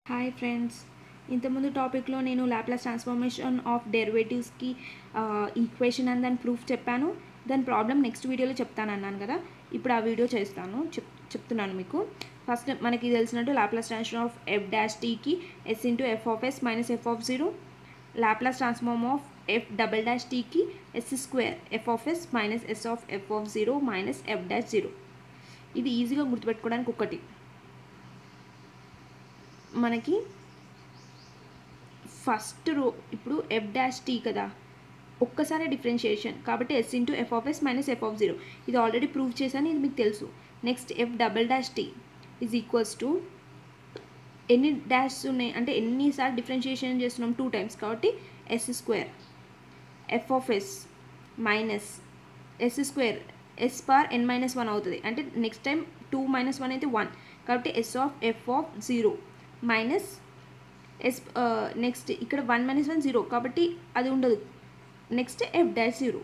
hi friends ఇంతకుముందు టాపిక్లో నేను లాప్లాస్ ట్రాన్స్ఫర్మేషన్ ఆఫ్ డెరివేటివ్స్కి ఈక్వేషన్ అండ్ దాని ప్రూఫ్ చెప్పాను దాని ప్రాబ్లం నెక్స్ట్ వీడియోలో చెప్తాను అన్నాను కదా ఇప్పుడు ఆ వీడియో చేస్తాను చెప్ చెప్తున్నాను మీకు ఫస్ట్ మనకి తెలిసినట్టు Laplace transform of F dash టీకి S into F of yes minus F of zero Laplace transform of F double dash టీకి S square F of yes minus S of F of zero minus F dash zero ఇది ఈజీగా గుర్తుపెట్టుకోవడానికి ఒకటి మనకి first row ఇప్పుడు F dash tea కదా ఒక్కసారి differentiation కాబట్టి S into F of yes minus F of zero ఇది ఆల్రెడీ ప్రూవ్ చేశాను ఇది మీకు తెలుసు next F double dash tea is equals to ఎన్ని డాష్ ఉన్నాయి అంటే ఎన్నిసార్లు డిఫరెన్షియేషన్ చేస్తున్నాం టూ టైమ్స్ కాబట్టి S square F of yes minus S square S power N minus one అవుతుంది అంటే next time two minus one అయితే వన్ కాబట్టి S of F of zero minus S next ఇక్కడ వన్ మైనస్ వన్ జీరో కాబట్టి అది ఉండదు next F dash zero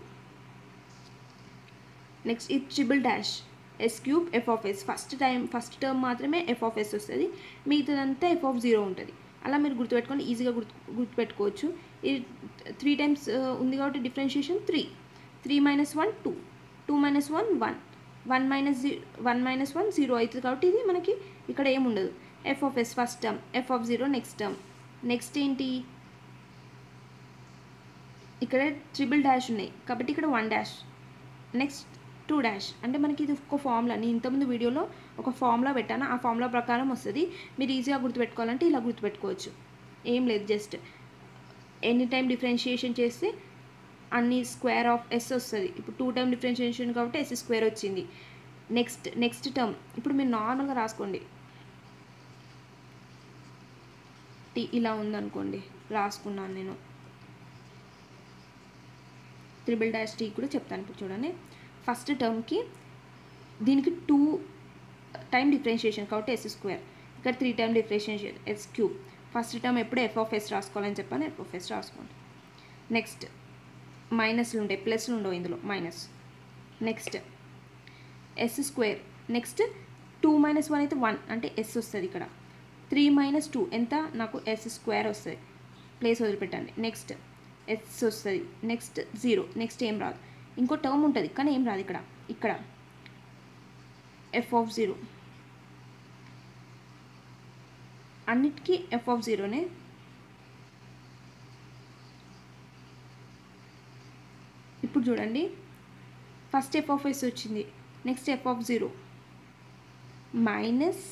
next ఇది triple dash S cube F of S first time first term మాత్రమే F of S వస్తుంది మిగతాదంతా F of zero ఉంటుంది అలా మీరు గుర్తుపెట్టుకొని ఈజీగా గుర్తు గుర్తుపెట్టుకోవచ్చు ఇది త్రీ టైమ్స్ ఉంది కాబట్టి differentiation three three minus one two two minus one one one minus G one minus one zero అవుతుంది కాబట్టి ఇది మనకి ఇక్కడ ఏముండదు F of S first term F of zero next term next ఏంటి ఇక్కడ ట్రిపుల్ డాష్ ఉన్నాయి కాబట్టి ఇక్కడ one dash next two dash అంటే మనకి ఇది ఒక ఫార్ములా నేను ఇంతకుముందు వీడియోలో ఒక ఫార్ములా పెట్టాను ఆ ఫార్ములా ప్రకారం వస్తుంది మీరు ఈజీగా గుర్తుపెట్టుకోవాలంటే ఇలా గుర్తుపెట్టుకోవచ్చు ఏం లేదు జస్ట్ ఎనీ టైం డిఫరెన్షియేషన్ చేస్తే అన్ని స్క్వేర్ ఆఫ్ ఎస్ వస్తుంది ఇప్పుడు టూ టైం డిఫరెన్షియేషన్ కాబట్టి ఎస్ స్క్వేర్ వచ్చింది నెక్స్ట్ నెక్స్ట్ టర్మ్ ఇప్పుడు మీరు నార్మల్గా రాసుకోండి టీ ఇలా ఉందనుకోండి రాసుకున్నాను నేను త్రిబుల్ డాష్ టీ కూడా చెప్తాను ఇప్పుడు చూడండి ఫస్ట్ టర్మ్కి దీనికి టూ టైం డిఫరెన్షియేషన్ కాబట్టి ఎస్ స్క్వేర్ ఇక్కడ three time differentiation S cube first term ఎప్పుడు ఎఫ్ ఆఫ్ ఎస్ రాసుకోవాలని చెప్పాను ఎఫ్ ఆఫ్ ఎస్ రాసుకోండి నెక్స్ట్ మైనస్లు ఉంటాయి ప్లస్లు ఉండవు ఇందులో minus next S square next two minus one అయితే వన్ అంటే ఎస్ వస్తుంది ఇక్కడ త్రీ మైనస్ టూ ఎంత నాకు ఎస్ స్క్వేర్ వస్తుంది ప్లేస్ వదిలిపెట్టండి నెక్స్ట్ ఎస్ వస్తుంది నెక్స్ట్ జీరో నెక్స్ట్ ఏం రాదు ఇంకో టర్మ్ ఉంటుంది కానీ ఏం రాదు ఇక్కడ ఇక్కడ ఎఫ్ ఆఫ్ జీరో అన్నిటికీ ఎఫ్ ఆఫ్ జీరోనే ఇప్పుడు చూడండి ఫస్ట్ ఎఫ్ ఆఫ్ ఎస్ వచ్చింది next F of zero minus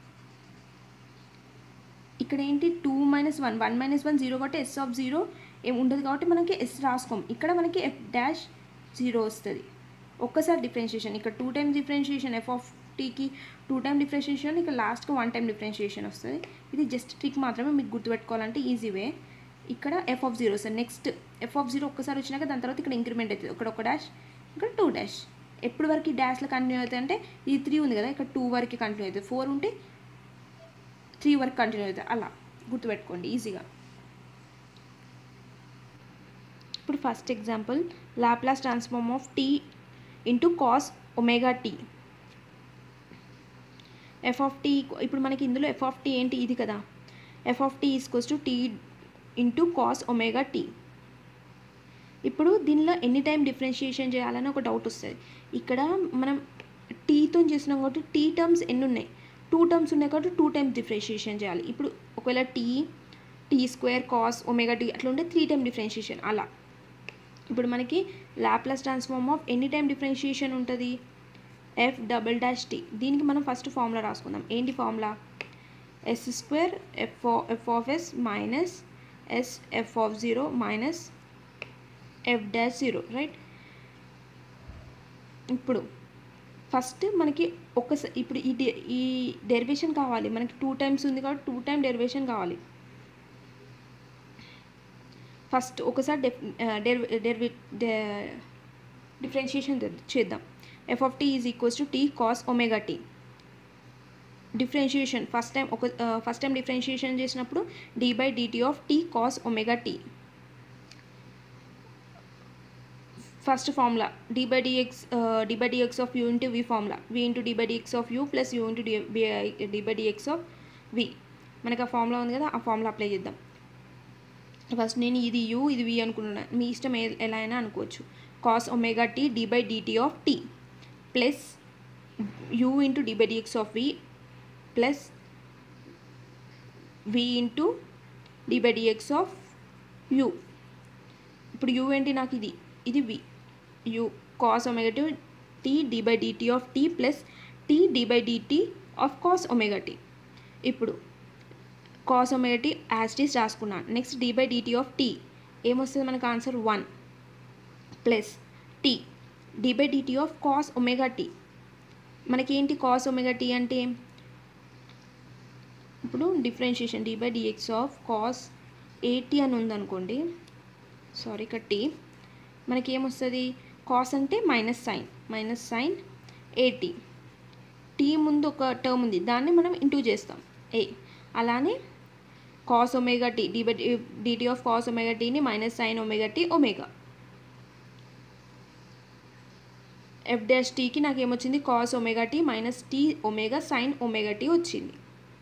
ఇక్కడ ఏంటి two minus one one minus one zero కాబట్టి ఎస్ ఆఫ్ జీరో ఏం ఉండదు కాబట్టి మనకి ఎస్ రాసుకోం ఇక్కడ మనకి ఎఫ్ డాష్ జీరో వస్తుంది ఒక్కసారి డిఫరెన్షియేషన్ ఇక్కడ two times differentiation F of టీకి టూ టైమ్ డిఫరెన్షియేషన్ ఇక్కడ లాస్ట్కి వన్ టైం డిఫరెన్షియేషన్ వస్తుంది ఇది జస్ట్ ట్రిక్ మాత్రమే మీకు గుర్తుపెట్టుకోవాలంటే ఈజీ వే ఇక్కడ ఎఫ్ ఆఫ్ జీరో వస్తుంది నెక్స్ట్ ఎఫ్ ఆఫ్ జీరో ఒక్కసారి వచ్చినాక దాని తర్వాత ఇక్కడ ఇంక్రిమెంట్ అవుతుంది ఇక్కడ ఒక డాష్ ఇక్కడ టూ డాష్ ఎప్పటి వరకు ఈ డాష్లో కంటిన్యూ అవుతుంది అంటే ఈ త్రీ ఉంది కదా ఇక్కడ టూ వరకు కంటిన్యూ అవుతుంది ఫోర్ ఉంటే త్రీ వరకు కంటిన్యూ అవుతుంది అలా గుర్తుపెట్టుకోండి ఈజీగా ఇప్పుడు first example Laplace transform of T into cos omega T F of T ఇప్పుడు మనకి ఇందులో ఎఫ్ ఆఫ్ టీ ఏంటి ఇది కదా F of T is cos to T into cos omega tea ఇప్పుడు దీనిలో ఎన్ని టైం డిఫరెన్షియేషన్ చేయాలని ఒక డౌట్ వస్తుంది ఇక్కడ మనం టీతో చేసినాం కాబట్టి టీ టర్మ్స్ ఎన్ని ఉన్నాయి టూ టర్మ్స్ ఉన్నాయి కాబట్టి టూ టైమ్స్ డిఫరెన్షియేషన్ చేయాలి ఇప్పుడు ఒకవేళ T T square cos omega T అట్లా ఉంటే త్రీ టైమ్ డిఫరెన్షియేషన్ అలా ఇప్పుడు మనకి Laplace transform of any time differentiation ఉంటుంది ఎఫ్ డబుల్ డాష్ టీ దీనికి మనం ఫస్ట్ ఫార్ములా రాసుకుందాం ఏంటి formula S square F F of yes minus yes F of zero minus F dash zero right ఇప్పుడు first మనకి ఒక్కసారి ఇప్పుడు ఈ డె ఈ డెరివేషన్ కావాలి మనకి టూ టైమ్స్ ఉంది కాబట్టి టూ టైం డెరివేషన్ కావాలి ఫస్ట్ ఒకసారి డెఫ్ డెరివి డిఫరెన్షియేషన్ చేద్దాం F of tea is equals to tea cos omega T differentiation first time ఒక ఫస్ట్ టైం డిఫరెన్షియేషన్ చేసినప్పుడు D by dt of tea cos omega T first formula D by DX D by dx of you into V formula V into D by dx of U plus U into D by dx of V మనకి ఆ formula ఉంది కదా ఆ formula apply చేద్దాం first నేను ఇది you ఇది వి అనుకుంటున్నాను మీ ఇష్టం ఏ ఎలా అయినా అనుకోవచ్చు cos omega tea D by dt of T plus U into D by dx of we plus we into D by dx of U ఇప్పుడు యూ ఏంటి నాకు ఇది ఇది V U cos omega T T D by dt of T plus T D by dt of cos omega tea ఇప్పుడు cos omega T యాస్టీస్ రాసుకున్నాను next D by dt of T ఏమొస్తుంది మనకు answer one plus T D by dt of cos omega T మనకేంటి cos omega tea అంటే ఇప్పుడు differentiation D by dx of cos AT అని ఉందనుకోండి సారీ ఇక్కడ టీ మనకి ఏమొస్తుంది కాస్ అంటే minus sine minus sine a t t ముందు ఒక టర్మ్ ఉంది దాన్ని మనం ఇంటూ చేస్తాం ఏ అలానే cos omega tea D by dt of cos omega టీని minus sine omega t omega f dash టీకి నాకు ఏమొచ్చింది cos omega t minus t omega sine omega t వచ్చింది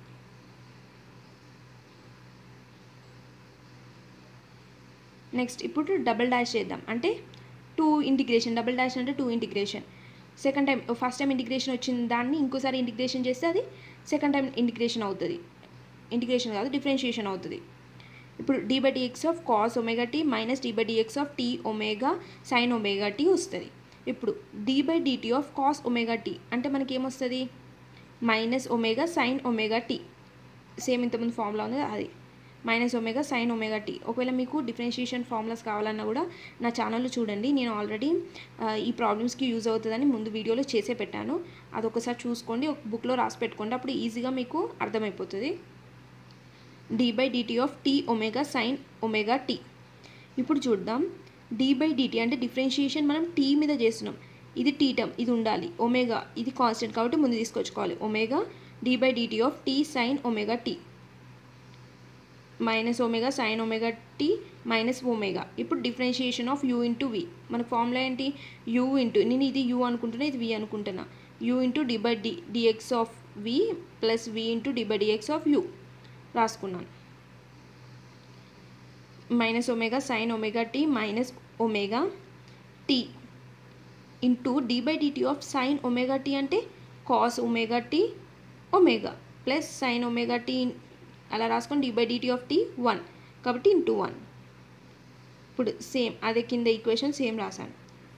నెక్స్ట్ ఇప్పుడు డబుల్ డాష్ చేద్దాం అంటే టూ ఇంటిగ్రేషన్ డబుల్ డాష్ అంటే two integration second time first time integration వచ్చిన దాన్ని ఇంకోసారి ఇంటిగ్రేషన్ చేస్తే అది సెకండ్ టైం ఇంటిగ్రేషన్ అవుతుంది ఇంటిగ్రేషన్ కాదు డిఫరెన్షియేషన్ అవుతుంది ఇప్పుడు d by dx of cos omega t minus d by dx of t omega sine omega t వస్తుంది ఇప్పుడు d by dt of cos omega tea అంటే మనకి ఏమొస్తుంది minus omega sine omega t same ఇంతకుముందు formula ఉంది అది minus omega sine omega t ఒకవేళ మీకు డిఫరెన్షియేషన్ ఫార్ములాస్ కావాలన్నా కూడా నా ఛానల్లో చూడండి నేను ఆల్రెడీ ఈ ప్రాబ్లమ్స్కి యూజ్ అవుతుందని ముందు వీడియోలో చేసే పెట్టాను అదొకసారి చూసుకోండి ఒక బుక్లో రాసి పెట్టుకోండి అప్పుడు ఈజీగా మీకు అర్థమైపోతుంది d by dt of t omega sine omega tea ఇప్పుడు చూద్దాం డి బై డిటీ అంటే డిఫరెన్షియేషన్ మనం టీ మీద చేస్తున్నాం ఇది టీ టర్మ్ ఇది ఉండాలి ఒమేగా ఇది కాన్స్టెంట్ కాబట్టి ముందు తీసుకొచ్చుకోవాలి omega d by dt of t sine omega t minus omega sine omega t minus omega ఇప్పుడు differentiation of you into v మన ఫార్ములా ఏంటి యూ ఇంటూ నేను ఇది యూ అనుకుంటున్నా ఇది వి అనుకుంటున్నా u into D by d dx of we plus we into D by dx of u రాసుకున్నాను minus omega sine omega t minus omega t into D by dt of sine omega tea అంటే cos omega t omega plus sine omega t అలా రాసుకొని d by dt of t one కాబట్టి into one ఇప్పుడు same అదే కింద equation same రాశాను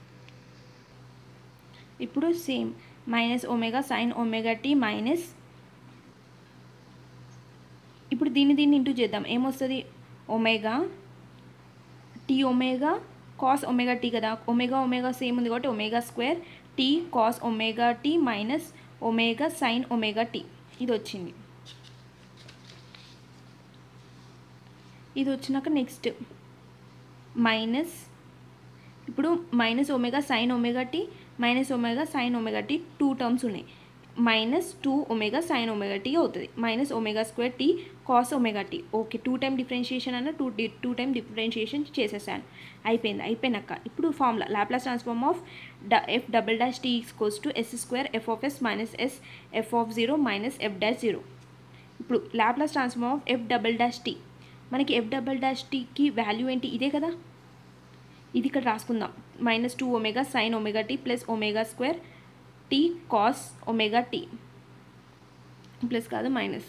ఇప్పుడు same minus omega sine omega t minus ఇప్పుడు దీన్ని దీన్ని ఇంటూ చేద్దాం ఏమొస్తుంది omega t omega cos omega t కదా ఒమేగా ఒమేగా సేమ్ ఉంది కాబట్టి omega square t cos omega t minus omega sine omega t ఇది వచ్చింది ఇది వచ్చినాక నెక్స్ట్ మైనస్ ఇప్పుడు minus omega sine omega t minus omega sine omega t two terms ఉన్నాయి minus two omega sine omega t అవుతుంది minus omega square t cos omega t okay two time differentiation అన్న two d two time differentiation చేసేసాను అయిపోయింది అయిపోయినాక ఇప్పుడు formula laplace transform of the f double dash t equals to s square F of yes minus yes F of zero minus F dash zero ఇప్పుడు laplace transform of f double dash t మనకి f double dash టీకి value ఏంటి ఇదే కదా ఇది ఇక్కడ రాసుకుందాం minus two omega sine omega t plus omega square t cos omega t plus కాదు minus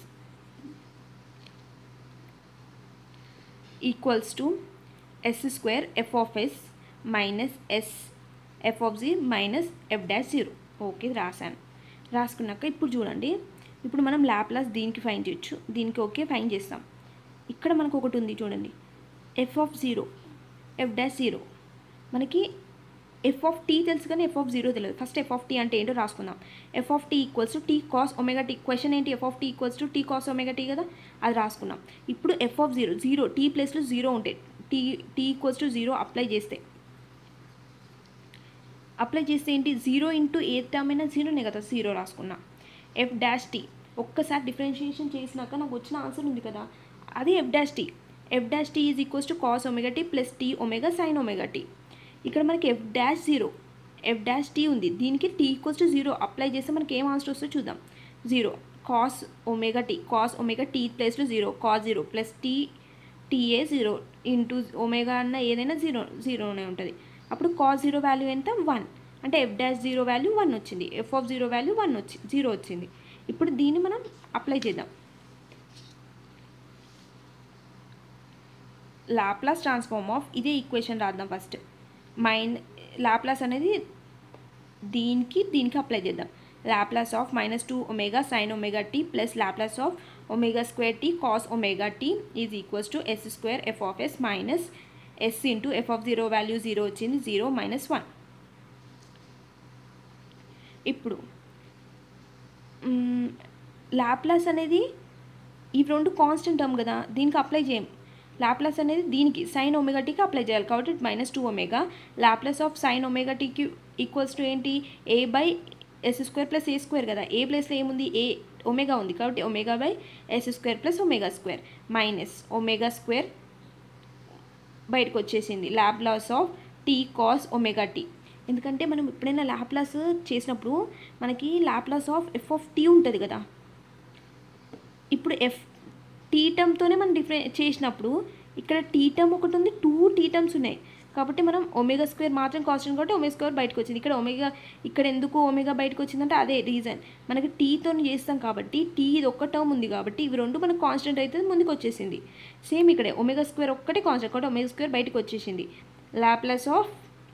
equals to s square F of yes minus yes F of g minus F dash zero okay రాశాను రాసుకున్నాక ఇప్పుడు చూడండి ఇప్పుడు మనం Laplace దీనికి fine చేయొచ్చు దీనికి ఓకే ఫైన్ చేస్తాం ఇక్కడ మనకు ఒకటి ఉంది చూడండి f of zero f dash zero మనకి ఎఫ్ ఆఫ్ టీ తెలుసు కానీ ఎఫ్ ఆఫ్ జీరో తెలియదు ఫస్ట్ ఎఫ్ ఆఫ్ టీ అంటే ఏంటో రాసుకుందాం f of t equals to tea cos omega t question ఏంటి f of t equals to tea cos omega t కదా అది రాసుకున్నాం ఇప్పుడు f of zero zero t ప్లేస్లో జీరో ఉంటాయి t t equals to zero apply చేస్తే apply చేస్తే ఏంటి జీరో ఇంటూ ఏ టర్మ్ అయినా జీరోనే కదా జీరో రాసుకున్నా ఎఫ్ డాష్ టీ ఒక్కసారి డిఫరెన్షియేషన్ చేసినాక నాకు వచ్చిన ఆన్సర్ ఉంది కదా అది f dash t f dash tea is equals to cos omega t plus t omega sine omega t ఇక్కడ మనకి f dash zero f dash t ఉంది దీనికి t equals to zero apply చేస్తే మనకి ఏం ఆన్సర్ వస్తుందో చూద్దాం zero cos omega t cos omega t ప్లేస్లో zero cos zero plus t t a zero into omega అన్న ఏదైనా జీరో జీరోనే ఉంటుంది అప్పుడు కాస్ జీరో వాల్యూ ఎంత వన్ అంటే f dash zero value one వచ్చింది f of zero value one వచ్చి జీరో వచ్చింది ఇప్పుడు దీన్ని మనం అప్లై చేద్దాం లాప్లాస్ ట్రాన్స్ఫార్మ్ ఆఫ్ ఇదే ఈక్వేషన్ రాద్దాం ఫస్ట్ మైండ్ లాప్లాస్ అనేది దీనికి దీనికి అప్లై చేద్దాం laplace of minus two omega sine omega t plus laplace of omega square t cos omega t is equals to s square F of yes minus s into F of zero value zero వచ్చింది zero minus one ఇప్పుడు laplace అనేది ఈ రెండు constant term కదా దీనికి apply చేయం Laplace అనేది దీనికి సైన్ ఒమేగా టీకి అప్లై చేయాలి కాబట్టి minus two omega laplace of sine omega టీకి ఈక్వల్స్ టు ఏంటి a by s square plus a square కదా ఏ ప్లేస్లో ఏముంది ఏ ఒమేగా ఉంది కాబట్టి omega by s square plus omega square minus omega square బయటకు వచ్చేసింది laplace of tea cos omega t ఎందుకంటే మనం ఎప్పుడైనా లాప్లాస్ చేసినప్పుడు మనకి laplace of F of t ఉంటుంది కదా ఇప్పుడు ఎఫ్ టీ టర్మ్తోనే మనం డిఫరెన్ చేసినప్పుడు ఇక్కడ టీ టర్మ్ ఒకటి ఉంది టూ టీ టర్మ్స్ ఉన్నాయి కాబట్టి మనం ఒమేగా స్క్వేర్ మాత్రం కాన్స్టెంట్ కాబట్టి ఒమేగా స్క్వేర్ బయటకు వచ్చింది ఇక్కడ ఒమేగా ఇక్కడ ఎందుకు ఒమేగా బయటకు వచ్చిందంటే అదే రీజన్ మనకి టీతో చేస్తాం కాబట్టి టీ ఇది ఒక్క టర్మ్ ఉంది కాబట్టి ఇవి రెండు మనకు కాన్స్టెంట్ అయితే ముందుకు వచ్చేసింది సేమ్ ఇక్కడే ఒమేగా స్క్వేర్ ఒక్కటే కాన్స్టెంట్ కాబట్టి ఒమేగా స్క్వేర్ బయటకు వచ్చేసింది laplace of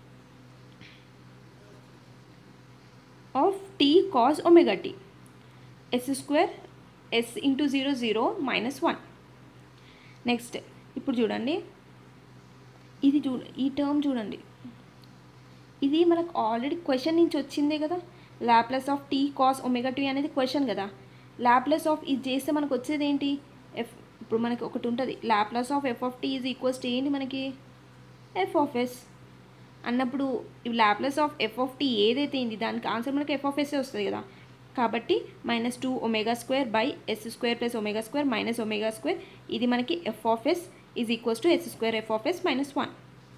of tea cos omega t s square s into zero zero minus one next ఇప్పుడు చూడండి ఇది చూ ఈ టర్మ్ చూడండి ఇది మనకు ఆల్రెడీ క్వశ్చన్ నుంచి వచ్చిందే కదా laplace of tea cos omega t అనేది క్వశ్చన్ కదా లాప్లస్ ఆఫ్ ఇది చేస్తే మనకు వచ్చేది ఏంటి ఎఫ్ ఇప్పుడు మనకి ఒకటి ఉంటుంది laplace of F of tea is equals to ఏంటి మనకి ఎఫ్ ఆఫ్ ఎస్ అన్నప్పుడు ఈ laplace of F of t ఏదైతే అయింది దానికి ఆన్సర్ మనకి ఎఫ్ ఆఫ్ ఎస్ వస్తుంది కదా కాబట్టి minus two omega square by s square plus omega square minus omega square ఇది మనకి f of s is equals to s square F of yes minus one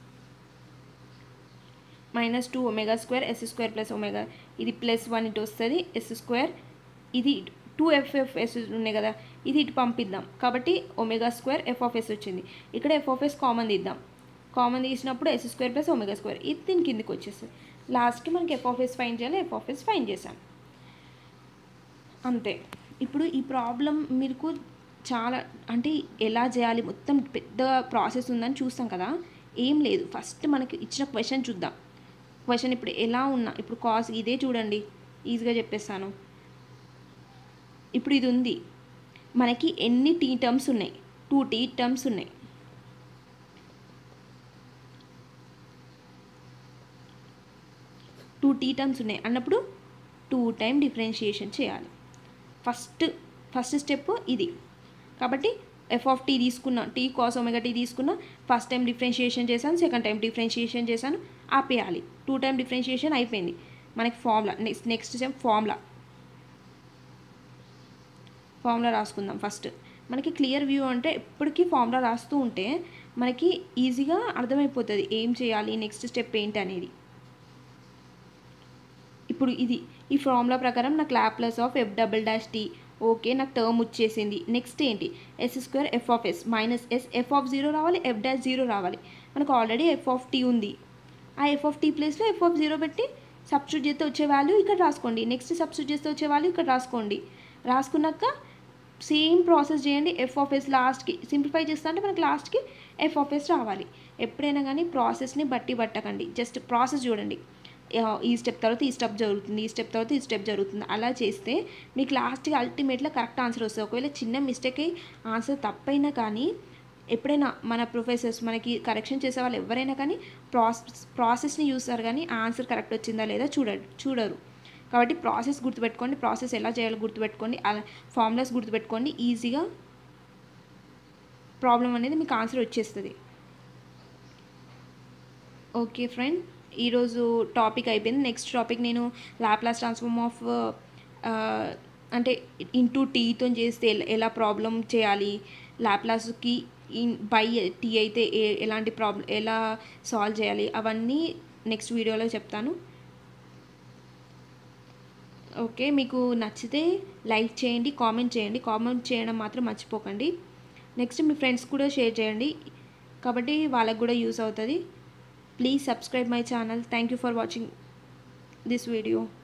minus two omega square s square plus omega ఇది plus one ఇటు వస్తుంది s square ఇది two f f s ఉన్నాయి కదా ఇది ఇటు పంపిద్దాం కాబట్టి omega square F of yes వచ్చింది ఇక్కడ ఎఫ్ ఆఫ్ ఎస్ కామన్ తీద్దాం కామన్ తీసినప్పుడు s square plus omega square ఇది దీని కిందకి వచ్చేస్తుంది లాస్ట్కి మనకి ఎఫ్ ఆఫ్ ఎస్ ఫైన్ చేయాలి ఎఫ్ ఆఫ్ ఎస్ ఫైన్ చేసాం అంతే ఇప్పుడు ఈ ప్రాబ్లం మీకు చాలా అంటే ఎలా చేయాలి మొత్తం పెద్ద ప్రాసెస్ ఉందని చూస్తాం కదా ఏం లేదు ఫస్ట్ మనకి ఇచ్చిన క్వశ్చన్ చూద్దాం క్వశ్చన్ ఇప్పుడు ఎలా ఉన్నా ఇప్పుడు కాస్ ఇదే చూడండి ఈజీగా చెప్పేస్తాను ఇప్పుడు ఇది ఉంది మనకి ఎన్ని టీ టర్మ్స్ ఉన్నాయి టూ టీ టర్మ్స్ ఉన్నాయి టూ టీ టర్మ్స్ ఉన్నాయి అన్నప్పుడు టూ టైం డిఫరెన్షియేషన్ చేయాలి ఫస్ట్ ఫస్ట్ స్టెప్ ఇది కాబట్టి ఎఫ్ ఆఫ్ టీ తీసుకున్నా టీ కాస్ ఒమేగా టీ తీసుకున్నా ఫస్ట్ టైం డిఫరెన్షియేషన్ చేశాను సెకండ్ టైం డిఫరెన్షియేషన్ చేశాను ఆపేయాలి టూ టైం డిఫరెన్షియేషన్ అయిపోయింది మనకి formula next next step formula formula రాసుకుందాం ఫస్ట్ మనకి క్లియర్ వ్యూ అంటే ఎప్పటికీ ఫార్ములా రాస్తూ ఉంటే మనకి ఈజీగా అర్థమైపోతుంది ఏం చేయాలి నెక్స్ట్ స్టెప్ ఏంటి అనేది ఇప్పుడు ఇది ఈ ఫార్ములా ప్రకారం నాకు laplace of f double dash t okay నాకు టర్మ్ వచ్చేసింది నెక్స్ట్ ఏంటి s square F of yes minus yes F of zero రావాలి ఎఫ్ డాష్ జీరో రావాలి మనకు ఆల్రెడీ ఎఫ్ ఆఫ్ టీ ఉంది ఆ ఎఫ్ ఆఫ్ టీ ప్లేస్లో ఎఫ్ ఆఫ్ జీరో పెట్టి సబ్స్టిట్యూట్ చేస్తే వచ్చే వాల్యూ ఇక్కడ రాసుకోండి నెక్స్ట్ సబ్స్టిట్యూట్ చేస్తే వచ్చే వాల్యూ ఇక్కడ రాసుకోండి రాసుకున్నాక సేమ్ ప్రాసెస్ చేయండి ఎఫ్ ఆఫ్ ఎస్ లాస్ట్కి సింప్లిఫై చేస్తా అంటే మనకి లాస్ట్కి ఎఫ్ ఆఫ్ ఎస్ రావాలి ఎప్పుడైనా కానీ ప్రాసెస్ని బట్టి పట్టకండి జస్ట్ ప్రాసెస్ చూడండి ఈ స్టెప్ తర్వాత ఈ స్టెప్ జరుగుతుంది ఈ స్టెప్ తర్వాత ఈ స్టెప్ జరుగుతుంది అలా చేస్తే మీకు లాస్ట్కి అల్టిమేట్గా కరెక్ట్ ఆన్సర్ వస్తుంది ఒకవేళ చిన్న మిస్టేక్ అయ్యి ఆన్సర్ తప్పైనా కానీ ఎప్పుడైనా మన ప్రొఫెసర్స్ మనకి కరెక్షన్ చేసే వాళ్ళు ఎవరైనా కానీ ప్రాసెస్ ప్రాసెస్ని చూస్తారు కానీ ఆన్సర్ కరెక్ట్ వచ్చిందా లేదా చూడరు చూడరు కాబట్టి ప్రాసెస్ గుర్తుపెట్టుకోండి ప్రాసెస్ ఎలా చేయాలో గుర్తుపెట్టుకోండి అలా ఫార్ములాస్ గుర్తుపెట్టుకోండి ఈజీగా ప్రాబ్లం అనేది మీకు ఆన్సర్ వచ్చేస్తుంది ఓకే ఫ్రెండ్ ఈరోజు టాపిక్ అయిపోయింది నెక్స్ట్ టాపిక్ నేను లాప్లాస్ ట్రాన్స్ఫార్మ్ ఆఫ్ అంటే ఇంటూ టీతో చేస్తే ఎలా ప్రాబ్లం చేయాలి లాప్లాస్కి ఇన్ బై టీ అయితే ఏ ఎలాంటి ప్రాబ్లం ఎలా సాల్వ్ చేయాలి అవన్నీ నెక్స్ట్ వీడియోలో చెప్తాను ఓకే మీకు నచ్చితే లైక్ చేయండి కామెంట్ చేయండి కామెంట్ చేయడం మాత్రం మర్చిపోకండి నెక్స్ట్ మీ ఫ్రెండ్స్ కూడా షేర్ చేయండి కాబట్టి వాళ్ళకు కూడా యూస్ అవుతుంది please subscribe my channel thank you for watching this video